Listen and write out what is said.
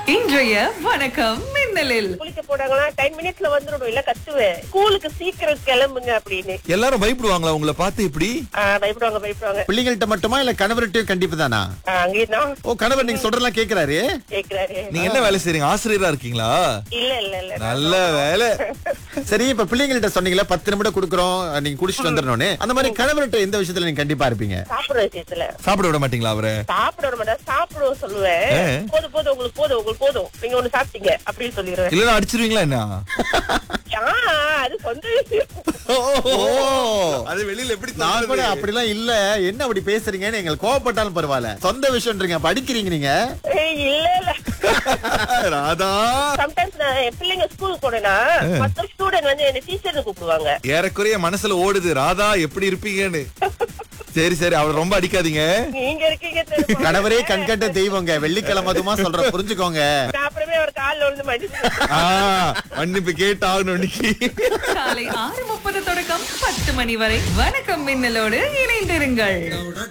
இன்றைய வணக்கம் மின்னலில் குளிக்க போனாங்களா டென் மினிட்ஸ்ல வந்துடும் இல்ல கத்துவேன் ஸ்கூலுக்கு சீக்கிரம் கிளம்புங்க அப்படின்னு எல்லாரும் பயப்படுவாங்களா உங்களை பார்த்து இப்படி ஆ, பயப்படுவாங்க பயப்படுவாங்க பிள்ளைங்கள்ட்ட மட்டுமா இல்ல கணவர்கிட்டயும் கண்டிப்பு தானா ஆ, அங்கேதான் ஓ கணவர் நீங்க சொல்றதெல்லாம் கேக்குறாரு கேக்குறாரு நீங்க என்ன வேலை செய்றீங்க ஆசிரியரா இருக்கீங்களா இல்ல இல்ல இல்ல நல்ல வேலை சரி இப்ப பிள்ளைங்கள்ட்ட சொன்னீங்களா பத்து நிமிடம் குடுக்குறோம் நீங்க குடிச்சிட்டு வந்துடணும்னு அந்த மாதிரி கணவர்கிட்ட எந்த விஷயத்துல நீங்க கண்டிப்பா இருப்பீங்க சாப்பிடுற விஷயத்துல சாப்பிட விட மாட்டீங்களா அவரை சாப்பிட விட மாட்டேன் சாப்பிடுவோம் சொல்லுவேன் ஆ. போதும் போதும் உங்களுக்கு போதும் உங்களுக்கு போதும் நீங்க ஒண்ணு சாப்பிட்டீங்க அப்படின்னு சொல்லிடுவேன் இல்லன்னா அடிச்சிருவீங்களா என்ன ஆ, அது சொந்த விஷயம் ஓ அது வெளியில எப்படி நான் கூட அப்படிலாம் இல்ல என்ன அப்படி பேசுறீங்கன்னு எங்களுக்கு கோவப்பட்டாலும் பரவாயில்ல சொந்த விஷயம்ன்றீங்க அப்ப அடிக்கிறீங்க நீங்க ஏய், இல்ல இல்ல ராதா சம்டைம்ஸ் நான் என் பிள்ளைங்க ஸ்கூலுக்கு போனேன்னா மத்த ஸ்டூடெண்ட் வந்து என்ன டீச்சர்னு கூப்பிடுவாங்க ஏறக்குறைய மனசுல ஓடுது ராதா எப்படி இருப்பீங்கன்னு சரி சரி அவரை ரொம்ப அடிக்காதீங்க நீங்க இருக்கீங்க தெரியுமா? கணவரே கண்கட்ட தெய்வங்க வெள்ளிக்கிழமை அதுமா சொல்ற புரிஞ்சுக்கோங்க நான் அப்புறமே ஒரு கால்ல விழுந்து மடிச்சு ஆ, மன்னிப்பு கேட்டு ஆகணும் இன்னைக்கு காலை ஆறு முப்பது தொடக்கம் பத்து மணி வரை வணக்கம் மின்னலோடு இணைந்திருங்கள்